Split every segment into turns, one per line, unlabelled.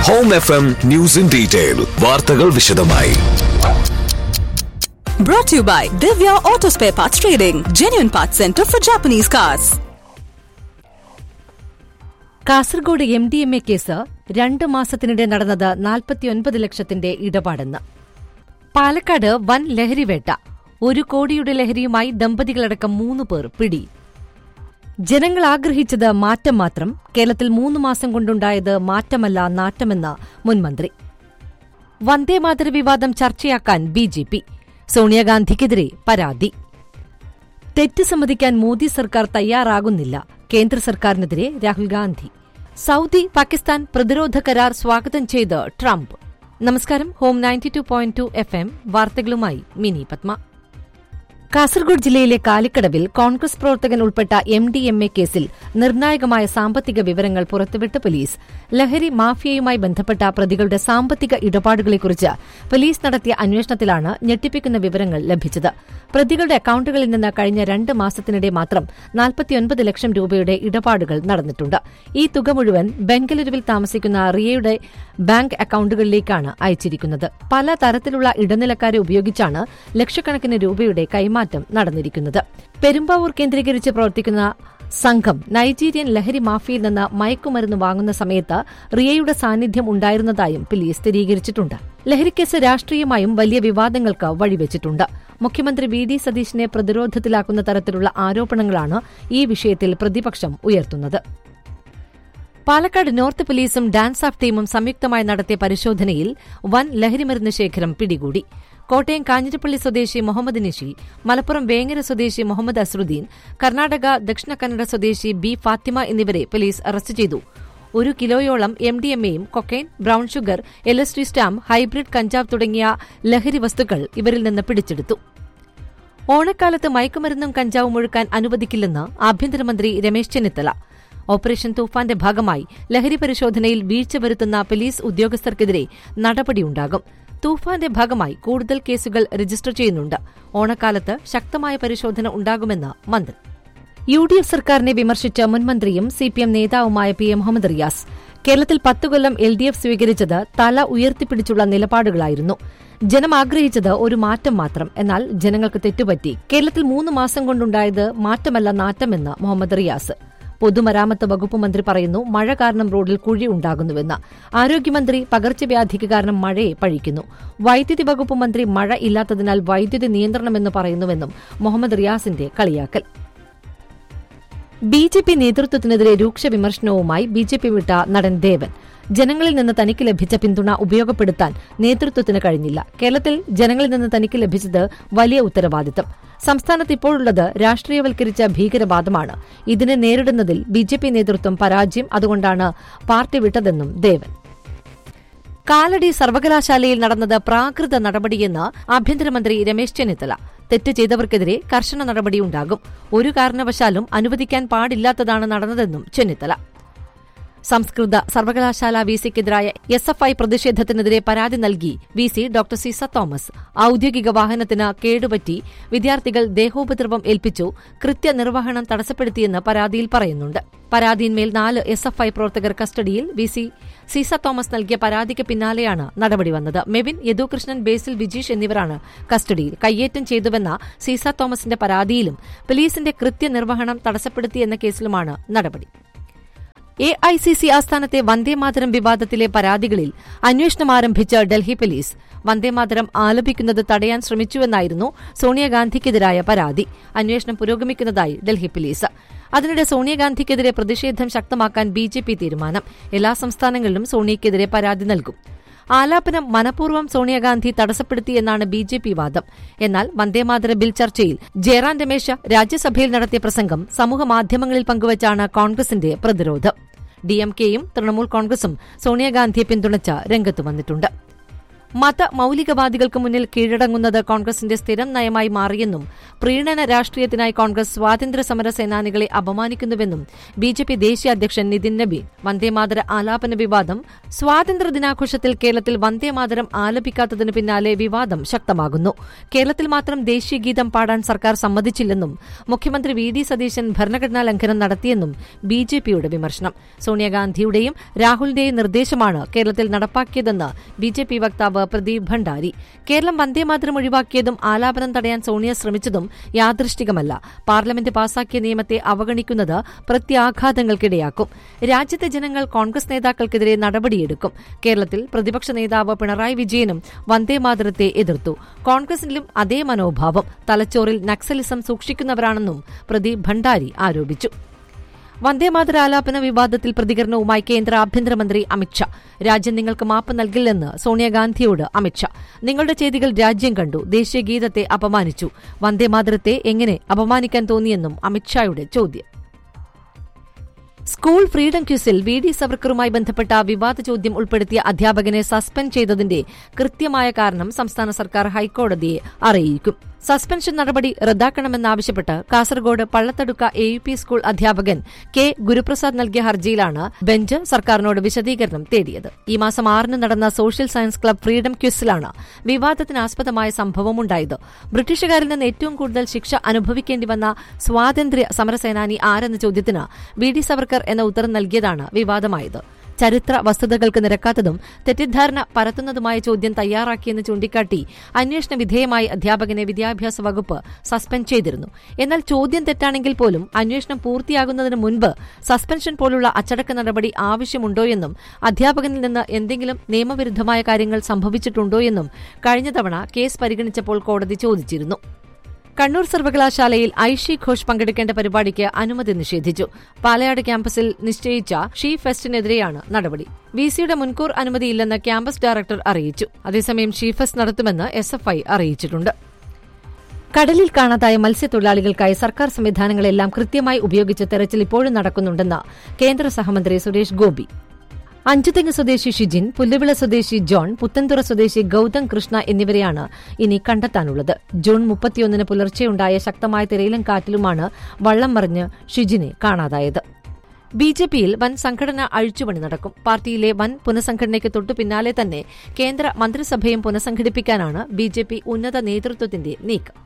Home F M news in detail വാർത്തകൾ വിശദമായി
Brought to you by Divya Auto Spare Parts Trading, genuine parts center for Japanese cars.
Kasaragod M D M A case രണ്ട് മാസത്തിനിടെ നടന്നത് നാൽപ്പത്തിയൊൻപത് ലക്ഷത്തിന്റെ ഇടപാടെന്ന് പാലക്കാട് വൻ ലഹരിവേട്ട ഒരു കോടിയുടെ ലഹരിയുമായി ദമ്പതികളടക്കം മൂന്ന് പേർ പിടി ജനങ്ങൾ ആഗ്രഹിച്ചത് മാറ്റം മാത്രം കേരളത്തിൽ മൂന്ന് മാസം കൊണ്ടുണ്ടായത് മാറ്റമല്ല നാട്ടമെന്ന് മുൻമന്ത്രി വന്ദേമാതര വിവാദം ചർച്ചയാക്കാൻ ബി ജെ പി സോണിയാഗാന്ധിക്കെതിരെ പരാതി തെറ്റ് സമ്മതിക്കാൻ മോദി സർക്കാർ തയ്യാറാകുന്നില്ല കേന്ദ്ര സർക്കാരിനെതിരെ രാഹുൽ ഗാന്ധി സൌദി പാകിസ്ഥാൻ പ്രതിരോധ കരാർ സ്വാഗതം ചെയ്ത് ട്രംപ് നമസ്കാരം home ninety two point two F M വാർത്തകളുമായി മിനി പത്മ കാസർഗോഡ് ജില്ലയിലെ കാലിക്കടവിൽ കോൺഗ്രസ് പ്രവർത്തകൻ ഉൾപ്പെട്ട എം ഡി എം എ കേസിൽ നിർണായകമായ സാമ്പത്തിക വിവരങ്ങൾ പുറത്തുവിട്ട് പോലീസ് ലഹരി മാഫിയയുമായി ബന്ധപ്പെട്ട പ്രതികളുടെ സാമ്പത്തിക ഇടപാടുകളെക്കുറിച്ച് പോലീസ് നടത്തിയ അന്വേഷണത്തിലാണ് ഞെട്ടിപ്പിക്കുന്ന വിവരങ്ങൾ ലഭിച്ചത് പ്രതികളുടെ അക്കൌണ്ടുകളിൽ നിന്ന് കഴിഞ്ഞ രണ്ട് മാസത്തിനിടെ മാത്രം നാൽപ്പത്തിയൊൻപത് ലക്ഷം രൂപയുടെ ഇടപാടുകൾ നടന്നിട്ടുണ്ട് ഈ തുക മുഴുവൻ ബംഗളൂരുവിൽ താമസിക്കുന്ന റിയയുടെ ബാങ്ക് അക്കൌണ്ടുകളിലേക്കാണ് അയച്ചിരിക്കുന്നത് പല തരത്തിലുള്ള ഇടനിലക്കാരെ ഉപയോഗിച്ചാണ് ലക്ഷക്കണക്കിന് രൂപയുടെ കൈമാറ്റം നടന്നിരിക്കുന്നത് പെരുമ്പാവൂർ കേന്ദ്രീകരിച്ച് പ്രവർത്തിക്കുന്ന സംഘം നൈജീരിയൻ ലഹരി മാഫിയയിൽ നിന്ന് മയക്കുമരുന്ന് വാങ്ങുന്ന സമയത്ത് റിയയുടെ സാന്നിധ്യം ഉണ്ടായിരുന്നതായും പോലീസ് സ്ഥിരീകരിച്ചിട്ടുണ്ട് ലഹരിക്കേസ് രാഷ്ട്രീയമായും വലിയ വിവാദങ്ങൾക്ക് വഴിവെച്ചിട്ടുണ്ട് മുഖ്യമന്ത്രി വി ഡി സതീശിനെ പ്രതിരോധത്തിലാക്കുന്ന തരത്തിലുള്ള ആരോപണങ്ങളാണ് ഈ വിഷയത്തിൽ പ്രതിപക്ഷം ഉയർത്തുന്നത് പാലക്കാട് നോർത്ത് പോലീസും ഡാൻസ് ഓഫ് ടീമും സംയുക്തമായി നടത്തിയ പരിശോധനയിൽ വൻ ലഹരിമരുന്ന് ശേഖരം പിടികൂടി കോട്ടയം കാഞ്ഞിരപ്പള്ളി സ്വദേശി മുഹമ്മദ് നിഷി മലപ്പുറം വേങ്ങര സ്വദേശി മുഹമ്മദ് അസ്രുദ്ദീൻ കർണാടക ദക്ഷിണ കന്നഡ സ്വദേശി ബി ഫാത്തിമ എന്നിവരെ പോലീസ് അറസ്റ്റ് ചെയ്തു ഒരു കിലോയോളം എം ഡി എം എയും cocaine brown sugar L S T stamp hybrid കഞ്ചാവ് തുടങ്ങിയ ലഹരി വസ്തുക്കൾ ഇവരിൽ നിന്ന് പിടിച്ചെടുത്തു ഓണക്കാലത്ത് മയക്കുമരുന്നും കഞ്ചാവും ഒഴുക്കാൻ അനുവദിക്കില്ലെന്ന് ആഭ്യന്തരമന്ത്രി രമേശ് ചെന്നിത്തല ഓപ്പറേഷൻ തൂഫാന്റെ ഭാഗമായി ലഹരി പരിശോധനയിൽ വീഴ്ച വരുത്തുന്ന പോലീസ് ഉദ്യോഗസ്ഥർക്കെതിരെ നടപടിയുണ്ടാകും തൂഫാന്റെ ഭാഗമായി കൂടുതൽ കേസുകൾ രജിസ്റ്റർ ചെയ്യുന്നുണ്ട് ഓണക്കാലത്ത് ശക്തമായ പരിശോധന ഉണ്ടാകുമെന്ന് മന്ത്രി യു ഡി എഫ് സർക്കാരിനെ വിമർശിച്ച മുൻമന്ത്രിയും സിപിഎം നേതാവുമായ പി എം മുഹമ്മദ് റിയാസ് കേരളത്തിൽ പത്തു കൊല്ലം എൽ ഡി എഫ് സ്വീകരിച്ചത് തല ഉയർത്തിപ്പിടിച്ചുള്ള നിലപാടുകളായിരുന്നു ജനം ആഗ്രഹിച്ചത് ഒരു മാറ്റം മാത്രം എന്നാൽ ജനങ്ങൾക്ക് തെറ്റുപറ്റി കേരളത്തിൽ മൂന്ന് മാസം കൊണ്ടുണ്ടായത് മാറ്റമല്ല നാറ്റമെന്ന് മുഹമ്മദ് റിയാസ് പൊതുമരാമത്ത് വകുപ്പ് മന്ത്രി പറയുന്നു മഴ കാരണം റോഡിൽ കുഴി ഉണ്ടാകുന്നുവെന്ന് ആരോഗ്യമന്ത്രി പകർച്ചവ്യാധിക്ക് കാരണം മഴയെ പഴിക്കുന്നു വൈദ്യുതി വകുപ്പ് മന്ത്രി മഴ ഇല്ലാത്തതിനാൽ വൈദ്യുതി നിയന്ത്രണമെന്ന് പറയുന്നുവെന്നും മുഹമ്മദ് റിയാസിന്റെ കളിയാക്കൽ ബി ജെ പി നേതൃത്വത്തിനെതിരെ രൂക്ഷ വിമർശനവുമായി ബി ജെ പി വിട്ട നടൻ ദേവൻ ജനങ്ങളിൽ നിന്ന് തനിക്ക് ലഭിച്ച പിന്തുണ ഉപയോഗപ്പെടുത്താൻ നേതൃത്വത്തിന് കഴിഞ്ഞില്ല കേരളത്തിൽ ജനങ്ങളിൽ നിന്ന് തനിക്ക് ലഭിച്ചത് വലിയ ഉത്തരവാദിത്തം സംസ്ഥാനത്ത് ഇപ്പോഴുള്ളത് രാഷ്ട്രീയവൽക്കരിച്ച ഭീകരവാദമാണ് ഇതിനെ നേരിടുന്നതിൽ ബി ജെ പി നേതൃത്വം പരാജയം അതുകൊണ്ടാണ് പാർട്ടി വിട്ടതെന്നും ദേവൻ കാലടി സർവകലാശാലയിൽ നടന്നത് പ്രാകൃത നടപടിയെന്ന് ആഭ്യന്തരമന്ത്രി രമേശ് ചെന്നിത്തല തെറ്റ് ചെയ്തവർക്കെതിരെ കർശന നടപടിയുണ്ടാകും ഒരു കാരണവശാലും അനുവദിക്കാൻ പാടില്ലാത്തതാണ് നടന്നതെന്നും ചെന്നിത്തല സംസ്കൃത സർവകലാശാല വിസിക്കെതിരായ എസ് എഫ് ഐ പ്രതിഷേധത്തിനെതിരെ പരാതി നൽകി V C doctor Ciza Thomas ഔദ്യോഗിക വാഹനത്തിന് കേടുപറ്റി വിദ്യാർത്ഥികൾ ദേഹോപദ്രവം ഏൽപ്പിച്ചു കൃത്യനിർവഹണം തടസ്സപ്പെടുത്തിയെന്ന് പരാതിയിൽ പറയുന്നുണ്ട് പരാതിയിന്മേൽ നാല് എസ് എഫ് ഐ പ്രവർത്തകർ കസ്റ്റഡിയിൽ വി സി സീസ തോമസ് നൽകിയ പരാതിക്ക് പിന്നാലെയാണ് നടപടി വന്നത് മെവിൻ യദുകൃഷ്ണൻ ബേസിൽ വിജീഷ് എന്നിവരാണ് കസ്റ്റഡിയിൽ കയ്യേറ്റം ചെയ്തുവെന്ന സീസ തോമസിന്റെ പരാതിയിലും പോലീസിന്റെ കൃത്യനിർവഹണം തടസ്സപ്പെടുത്തിയെന്ന കേസിലുമാണ് നടപടി എ ഐ സി സി ആസ്ഥാനത്തെ വന്ദേമാതരം വിവാദത്തിലെ പരാതികളിൽ അന്വേഷണം ആരംഭിച്ച ഡൽഹി പോലീസ് വന്ദേമാതരം ആലപിക്കുന്നത് തടയാൻ ശ്രമിച്ചുവെന്നായിരുന്നു സോണിയാഗാന്ധിക്കെതിരായ പരാതി അന്വേഷണം പുരോഗമിക്കുന്നതായി ഡൽഹി പോലീസ് അതിനിടെ സോണിയാഗാന്ധിക്കെതിരെ പ്രതിഷേധം ശക്തമാക്കാൻ ബി ജെ പി തീരുമാനം എല്ലാ സംസ്ഥാനങ്ങളിലും സോണിയയ്ക്കെതിരെ പരാതി നൽകും ആലാപനം മനഃപൂർവ്വം സോണിയാഗാന്ധി തടസ്സപ്പെടുത്തിയെന്നാണ് ബി ജെ പി വാദം എന്നാൽ വന്ദേമാതര ബിൽ ചർച്ചയിൽ ജയറാം രമേശ് രാജ്യസഭയിൽ നടത്തിയ പ്രസംഗം സമൂഹമാധ്യമങ്ങളിൽ പങ്കുവച്ചാണ് കോൺഗ്രസിന്റെ പ്രതിരോധം ഡിഎംകെയും തൃണമൂൽ കോൺഗ്രസും സോണിയാഗാന്ധിയെ പിന്തുണച്ച് രംഗത്ത് വന്നിട്ടുണ്ട് മത മൌലികവാദികൾക്ക് മുന്നിൽ കീഴടങ്ങുന്നത് കോൺഗ്രസിന്റെ സ്ഥിരം നയമായി മാറിയെന്നും പ്രീണന രാഷ്ട്രീയത്തിനായി കോൺഗ്രസ് സ്വാതന്ത്ര്യ സമര സേനാനികളെ അപമാനിക്കുന്നുവെന്നും ബി ജെ പി ദേശീയ അധ്യക്ഷൻ നിതിൻ നബി വന്ദേമാതര ആലാപന വിവാദം സ്വാതന്ത്ര്യ ദിനാഘോഷത്തിൽ കേരളത്തിൽ വന്ദേമാതരം ആലപിക്കാത്തതിന് പിന്നാലെ വിവാദം ശക്തമാകുന്നു കേരളത്തിൽ മാത്രം ദേശീയ ഗീതം പാടാൻ സർക്കാർ സമ്മതിച്ചില്ലെന്നും മുഖ്യമന്ത്രി വി ഡി സതീശൻ ഭരണഘടനാ ലംഘനം നടത്തിയെന്നും ബി ജെ പിയുടെ വിമർശനം സോണിയാഗാന്ധിയുടെയും രാഹുലിന്റെയും നിർദ്ദേശമാണ് കേരളത്തിൽ നടപ്പാക്കിയതെന്ന് ബി ജെ പി വക്താവ് പ്രദീപ് ഭണ്ഡാരി കേരളം വന്ദേമാതരം ഒഴിവാക്കിയതും ആലാപനം തടയാൻ സോണിയ ശ്രമിച്ചതും യാദൃഷ്ടികമല്ല പാർലമെന്റ് പാസാക്കിയ നിയമത്തെ അവഗണിക്കുന്നത് പ്രത്യാഘാതങ്ങൾക്കിടയാക്കും രാജ്യത്തെ ജനങ്ങൾ കോൺഗ്രസ് നേതാക്കൾക്കെതിരെ നടപടിയെടുക്കും കേരളത്തിൽ പ്രതിപക്ഷ നേതാവ് പിണറായി വിജയനും വന്ദേമാതരത്തെ എതിർത്തു കോൺഗ്രസിലും അതേ മനോഭാവം തലച്ചോറിൽ നക്സലിസം സൂക്ഷിക്കുന്നവരാണെന്നും പ്രദീപ് ഭണ്ഡാരി ആരോപിച്ചു വന്ദേമാതര ആലാപന വിവാദത്തിൽ പ്രതികരണവുമായി കേന്ദ്ര ആഭ്യന്തരമന്ത്രി അമിത്ഷാ രാജ്യം നിങ്ങൾക്ക് മാപ്പ് നൽകില്ലെന്ന് സോണിയാഗാന്ധിയോട് അമിത്ഷാ നിങ്ങളുടെ ചെയ്തികൾ രാജ്യം കണ്ടു ദേശീയ ഗീതത്തെ അപമാനിച്ചു വന്ദേമാതരത്തെ എങ്ങനെ അപമാനിക്കാൻ തോന്നിയെന്നും അമിത്ഷായുടെ ചോദ്യം സ്കൂൾ ഫ്രീഡം ക്യൂസിൽ വി ഡി സവർക്കറുമായി ബന്ധപ്പെട്ട വിവാദ ചോദ്യം ഉൾപ്പെടുത്തിയ അധ്യാപകനെ സസ്പെൻഡ് ചെയ്തതിന്റെ കൃത്യമായ കാരണം സംസ്ഥാന സർക്കാർ ഹൈക്കോടതിയെ അറിയിക്കും സസ്പെൻഷൻ നടപടി റദ്ദാക്കണമെന്നാവശ്യപ്പെട്ട് Kasaragod Pallathadukka A U P school അധ്യാപകൻ കെ ഗുരുപ്രസാദ് നൽകിയ ഹർജിയിലാണ് ബെഞ്ച് സർക്കാരിനോട് വിശദീകരണം തേടിയത് ഈ മാസം ആറിന് നടന്ന സോഷ്യൽ സയൻസ് ക്ലബ് ഫ്രീഡം ക്യൂസിലാണ് വിവാദത്തിനാസ്പദമായ സംഭവമുണ്ടായത് ബ്രിട്ടീഷുകാരിൽ നിന്ന് ഏറ്റവും കൂടുതൽ ശിക്ഷ അനുഭവിക്കേണ്ടി വന്ന സ്വാതന്ത്ര്യ സമരസേനാനി ആരെന്ന ചോദ്യത്തിന് വി ഡി സവർക്കർ എന്ന ഉത്തരം നൽകിയതാണ് വിവാദമായത് ചരിത്ര വസ്തുതകൾക്ക് നിരക്കാത്തതും തെറ്റിദ്ധാരണ പരത്തുന്നതുമായ ചോദ്യം തയ്യാറാക്കിയെന്ന് ചൂണ്ടിക്കാട്ടി അന്വേഷണ വിധേയമായി അധ്യാപകനെ വിദ്യാഭ്യാസ വകുപ്പ് സസ്പെൻഡ് ചെയ്തിരുന്നു എന്നാൽ ചോദ്യം തെറ്റാണെങ്കിൽ പോലും അന്വേഷണം പൂർത്തിയാകുന്നതിന് മുൻപ് സസ്പെൻഷൻ പോലുള്ള അച്ചടക്ക നടപടി ആവശ്യമുണ്ടോയെന്നും അധ്യാപകനിൽ നിന്ന് എന്തെങ്കിലും നിയമവിരുദ്ധമായ കാര്യങ്ങൾ സംഭവിച്ചിട്ടുണ്ടോയെന്നും കഴിഞ്ഞ തവണ കേസ് പരിഗണിച്ചപ്പോൾ കോടതി ചോദിച്ചിരുന്നു കണ്ണൂർ സർവകലാശാലയിൽ ഐഷി ഘോഷ് പങ്കെടുക്കേണ്ട പരിപാടിക്ക് അനുമതി നിഷേധിച്ചു പാലയാട് ക്യാമ്പസിൽ നിശ്ചയിച്ച ഷീ ഫെസ്റ്റിനെതിരെയാണ് നടപടി വിസിയുടെ മുൻകൂർ അനുമതിയില്ലെന്ന് ക്യാമ്പസ് ഡയറക്ടർ അറിയിച്ചു അതേസമയം ഷീ ഫെസ്റ്റ് നടത്തുമെന്ന് എസ് എഫ് ഐ അറിയിച്ചിട്ടുണ്ട് കടലിൽ കാണാതായ മത്സ്യത്തൊഴിലാളികൾക്കായി സർക്കാർ സംവിധാനങ്ങളെല്ലാം കൃത്യമായി ഉപയോഗിച്ച് തെരച്ചിൽ ഇപ്പോഴും നടക്കുന്നുണ്ടെന്ന് കേന്ദ്ര സഹമന്ത്രി സുരേഷ് ഗോപി അഞ്ചുതെങ്ങ് സ്വദേശി ഷിജിൻ പുല്ലുവിള സ്വദേശി ജോൺ പുത്തൻതുറ സ്വദേശി ഗൌതം കൃഷ്ണ എന്നിവരെയാണ് ഇനി കണ്ടെത്താനുള്ളത് ജൂൺ മുപ്പത്തിയൊന്നിന് പുലർച്ചെയുണ്ടായ ശക്തമായ തിരയിലും കാറ്റിലുമാണ് വള്ളം മറിഞ്ഞ് ഷിജിനെ കാണാതായത് ബി ജെ പിയിൽ വൻ സംഘടന അഴിച്ചുപണി നടക്കും പാർട്ടിയിലെ വൻ പുനഃസംഘടനയ്ക്ക് തൊട്ടു പിന്നാലെ തന്നെ കേന്ദ്ര മന്ത്രിസഭയും പുനഃസംഘടിപ്പിക്കാനാണ് ബി ജെ പി ഉന്നത നേതൃത്വത്തിന്റെ നീക്കം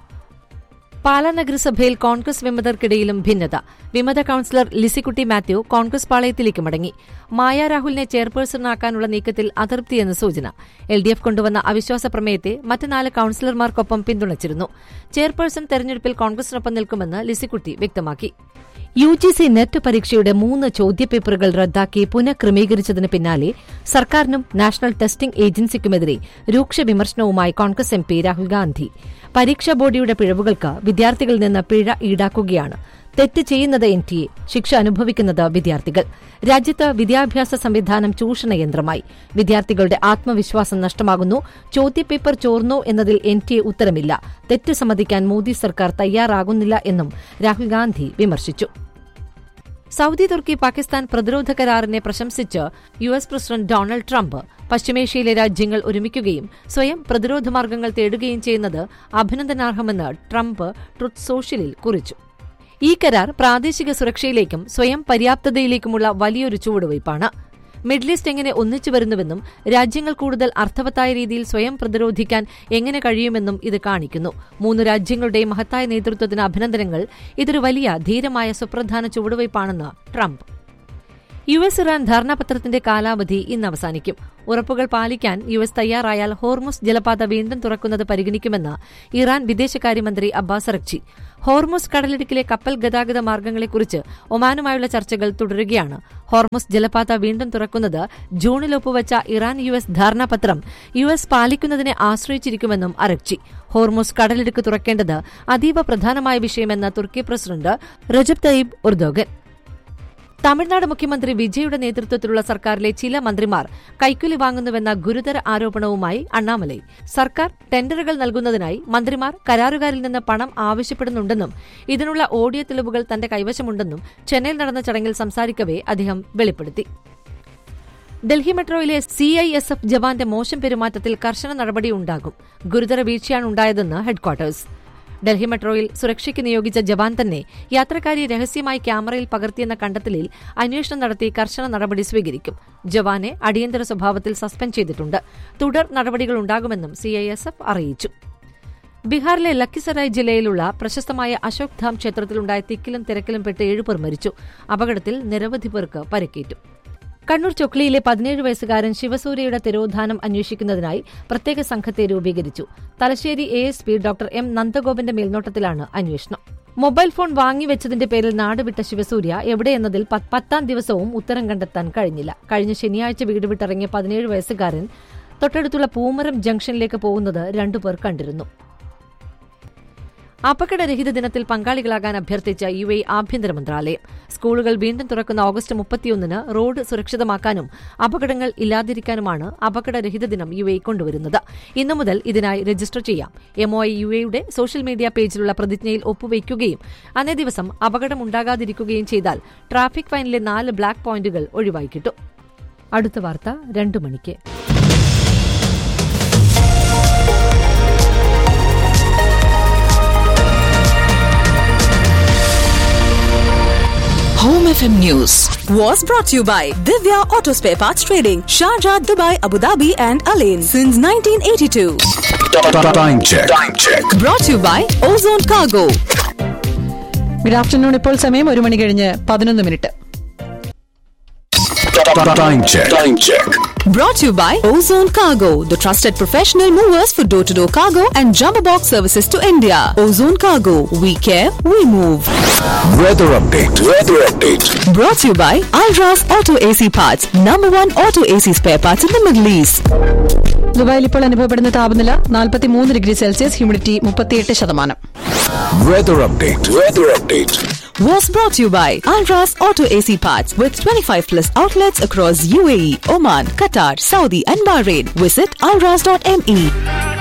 പാലാ നഗരസഭയിൽ കോൺഗ്രസ് വിമതർക്കിടയിലും ഭിന്നത വിമത കൌൺസിലർ ലിസിക്കുട്ടി മാത്യു കോൺഗ്രസ് പാളയത്തിലേക്ക് മടങ്ങി മായ രാഹുലിനെ ചെയർപേഴ്സണാക്കാനുള്ള നീക്കത്തിൽ അതൃപ്തിയെന്ന് സൂചന എൽ ഡി എഫ് കൊണ്ടുവന്ന അവിശ്വാസ പ്രമേയത്തെ മറ്റ് നാല് കൌൺസിലർമാർക്കൊപ്പം പിന്തുണച്ചിരുന്നു ചെയർപേഴ്സൺ തെരഞ്ഞെടുപ്പിൽ കോൺഗ്രസിനൊപ്പം നിൽക്കുമെന്ന് ലിസിക്കുട്ടി വ്യക്തമാക്കി യു ജി സി നെറ്റ് പരീക്ഷയുടെ മൂന്ന് ചോദ്യപേപ്പറുകൾ റദ്ദാക്കി പുനഃക്രമീകരിച്ചതിന് പിന്നാലെ സർക്കാരിനും നാഷണൽ ടെസ്റ്റിംഗ് ഏജൻസിക്കുമെതിരെ രൂക്ഷ വിമർശനവുമായി കോൺഗ്രസ് എം പി രാഹുൽ ഗാന്ധി പരീക്ഷാ ബോർഡിയുടെ പിഴവുകൾക്ക് വിദ്യാർത്ഥികളിൽ നിന്ന് പിഴ ഈടാക്കുകയാണ് തെറ്റ് ചെയ്യുന്നത് എൻ ടി എ ശിക്ഷ അനുഭവിക്കുന്നത് വിദ്യാർത്ഥികൾ രാജ്യത്ത് വിദ്യാഭ്യാസ സംവിധാനം ചൂഷണയന്ത്രമായി വിദ്യാർത്ഥികളുടെ ആത്മവിശ്വാസം നഷ്ടമാകുന്നു ചോദ്യപേപ്പർ ചോർന്നോ എന്നതിൽ എൻ ടി എ ഉത്തരമില്ല തെറ്റ് സമ്മതിക്കാൻ മോദി സർക്കാർ തയ്യാറാകുന്നില്ല എന്നും രാഹുൽ ഗാന്ധി വിമർശിച്ചു സൌദി തുർക്കി പാകിസ്ഥാൻ പ്രതിരോധ കരാറിനെ പ്രശംസിച്ച് U S president Donald Trump പശ്ചിമേഷ്യയിലെ രാജ്യങ്ങൾ ഒരുമിക്കുകയും സ്വയം പ്രതിരോധ മാർഗങ്ങൾ തേടുകയും ചെയ്യുന്നത് അഭിനന്ദനാർഹമെന്ന് ട്രംപ് ട്രുത്ത് സോഷ്യലിൽ കുറിച്ചു ഈ കരാർ പ്രാദേശിക സുരക്ഷയിലേക്കും സ്വയം പര്യാപ്തതയിലേക്കുമുള്ള വലിയൊരു ചുവടുവയ്പാണ് മിഡിൽ ഈസ്റ്റ് എങ്ങനെ ഒന്നിച്ചു വരുന്നുവെന്നും രാജ്യങ്ങൾ കൂടുതൽ അർത്ഥവത്തായ രീതിയിൽ സ്വയം പ്രതിരോധിക്കാൻ എങ്ങനെ കഴിയുമെന്നും ഇത് കാണിക്കുന്നു മൂന്ന് രാജ്യങ്ങളുടെയും മഹത്തായ നേതൃത്വത്തിന് അഭിനന്ദനങ്ങൾ ഇതൊരു വലിയ ധീരമായ സുപ്രധാന ചുവടുവയ്പാണെന്ന് ട്രംപ് യു എസ് ഇറാൻ ധാരണാപത്രത്തിന്റെ കാലാവധി ഇന്ന് അവസാനിക്കും ഉറപ്പുകൾ പാലിക്കാൻ യു എസ് തയ്യാറായാൽ ഹോർമുസ് ജലപാത വീണ്ടും തുറക്കുന്നത് പരിഗണിക്കുമെന്ന് ഇറാൻ വിദേശകാര്യമന്ത്രി അബ്ബാസ് അറക്ചി ഹോർമുസ് കടലിടുക്കിലെ കപ്പൽ ഗതാഗത മാർഗങ്ങളെക്കുറിച്ച് ഒമാനുമായുള്ള ചർച്ചകൾ തുടരുകയാണ് ഹോർമുസ് ജലപാത വീണ്ടും തുറക്കുന്നത് ജൂണിൽ ഒപ്പുവച്ച ഇറാൻ യു എസ് ധാരണാപത്രം യു എസ് പാലിക്കുന്നതിനെ ആശ്രയിച്ചിരിക്കുമെന്നും അറക്ചി ഹോർമുസ് കടലിടുക്ക് തുറക്കേണ്ടത് അതീവ പ്രധാനമായ വിഷയമെന്ന് തുർക്കി president Recep Tayyip Erdogan Tamil Nadu മുഖ്യമന്ത്രി വിജയുടെ നേതൃത്വത്തിലുള്ള സർക്കാരിലെ ചില മന്ത്രിമാർ കൈക്കൂലി വാങ്ങുന്നുവെന്ന ഗുരുതര ആരോപണവുമായി അണ്ണാമലൈ സർക്കാർ ടെൻഡറുകൾ നൽകുന്നതിനായി മന്ത്രിമാർ കരാറുകാരിൽ നിന്ന് പണം ആവശ്യപ്പെടുന്നുണ്ടെന്നും ഇതിനുള്ള ഓഡിയോ തെളിവുകൾ തന്റെ കൈവശമുണ്ടെന്നും ചെന്നൈയിൽ നടന്ന ചടങ്ങിൽ സംസാരിക്കവെ അദ്ദേഹം വെളിപ്പെടുത്തി ഡൽഹി മെട്രോയിലെ സി ഐ എസ് എഫ് ജവാന്റെ മോശം പെരുമാറ്റത്തിൽ കർശന നടപടിയുണ്ടാകും ഗുരുതര വീഴ്ചയാണ് ഉണ്ടായതെന്ന് ഹെഡ്ക്വാർട്ടേഴ്സ് ഡൽഹി മെട്രോയിൽ സുരക്ഷയ്ക്ക് നിയോഗിച്ച ജവാൻ തന്നെ യാത്രക്കാരെ രഹസ്യമായി ക്യാമറയിൽ പകർത്തിയെന്ന കണ്ടെത്തലിൽ അന്വേഷണം നടത്തി കർശന നടപടി സ്വീകരിക്കും ജവാനെ അടിയന്തര സ്വഭാവത്തിൽ സസ്പെൻഡ് ചെയ്തിട്ടുണ്ട് തുടർ നടപടികളുണ്ടാകുമെന്നും സിഐഎസ്എഫ് അറിയിച്ചു ബീഹാറിലെ ലക്കിസറായ് ജില്ലയിലുള്ള പ്രശസ്തമായ അശോക് ധാം ക്ഷേത്രത്തിലുണ്ടായ തിക്കിലും തിരക്കിലും പെട്ട് ഏഴുപേർ മരിച്ചു അപകടത്തിൽ നിരവധി പേർക്ക് പരിക്കേറ്റു കണ്ണൂർ ചൊക്ലിയിലെ പതിനേഴ് വയസ്സുകാരൻ ശിവസൂര്യയുടെ തിരോധാനം അന്വേഷിക്കുന്നതിനായി പ്രത്യേക സംഘത്തെ രൂപീകരിച്ചു Thalassery A S P doctor M നന്ദഗോപന്റെ മേൽനോട്ടത്തിലാണ് അന്വേഷണം മൊബൈൽ ഫോൺ വാങ്ങിവെച്ചതിന്റെ പേരിൽ നാടുവിട്ട ശിവസൂര്യ എവിടെയെന്നതിൽ പത്ത് പത്താം ദിവസവും ഉത്തരം കണ്ടെത്താൻ കഴിഞ്ഞില്ല കഴിഞ്ഞ ശനിയാഴ്ച വീട് വിട്ടിറങ്ങിയ പതിനേഴ് വയസ്സുകാരൻ തൊട്ടടുത്തുള്ള പൂമരം ജംഗ്ഷനിലേക്ക് പോകുന്നത് രണ്ടുപേർ കണ്ടിരുന്നു അപകടരഹിത ദിനത്തിൽ പങ്കാളികളാകാൻ അഭ്യർത്ഥിച്ച യു എ ആഭ്യന്തര മന്ത്രാലയം സ്കൂളുകൾ വീണ്ടും തുറക്കുന്ന ഓഗസ്റ്റ് മുപ്പത്തിയൊന്നിന് റോഡ് സുരക്ഷിതമാക്കാനും അപകടങ്ങൾ ഇല്ലാതിരിക്കാനുമാണ് അപകടരഹിത ദിനം യു എ കൊണ്ടുവരുന്നത് ഇന്നു മുതൽ ഇതിനായി രജിസ്റ്റർ ചെയ്യാം എംഒഐ യു എയുടെ സോഷ്യൽ മീഡിയ പേജിലുള്ള പ്രതിജ്ഞയിൽ ഒപ്പുവയ്ക്കുകയും അന്നേ ദിവസം അപകടമുണ്ടാകാതിരിക്കുകയും ചെയ്താൽ ട്രാഫിക് ഫൈനിലെ നാല് ബ്ലാക്ക് പോയിന്റുകൾ ഒഴിവായി കിട്ടും അടുത്ത വാർത്ത രണ്ടു മണിക്ക്
Home FM News was brought to you by Divya Auto Spare Parts Trading, Sharjah, Dubai, Abu Dhabi, and Alain since 1982.
Time check. Time check.
Brought to you by Ozone Cargo.
Good afternoon ഇപ്പോൾ സമയം ഒരു മണി കഴിഞ്ഞ് പതിനൊന്ന് minute
Time check. Time check.
Brought to you by Ozone Cargo, the trusted professional movers for door to door cargo and jumbo box services to India. Ozone Cargo, we care, we move.
Weather update. Weather update.
Brought to you by Alras Auto AC Parts, number one auto AC spare parts in the Middle East.
ദുബായിൽ ഇപ്പോൾ അനുഭവപ്പെടുന്ന താപനില നാൽപ്പത്തി മൂന്ന് degree Celsius humidity മുപ്പത്തിയെട്ട് ശതമാനം
Weather update. Weather update.
Was brought to you by Alras Auto AC Parts with 25 plus outlets across UAE, Oman, Qatar, Saudi, and Bahrain. Visit alras.me.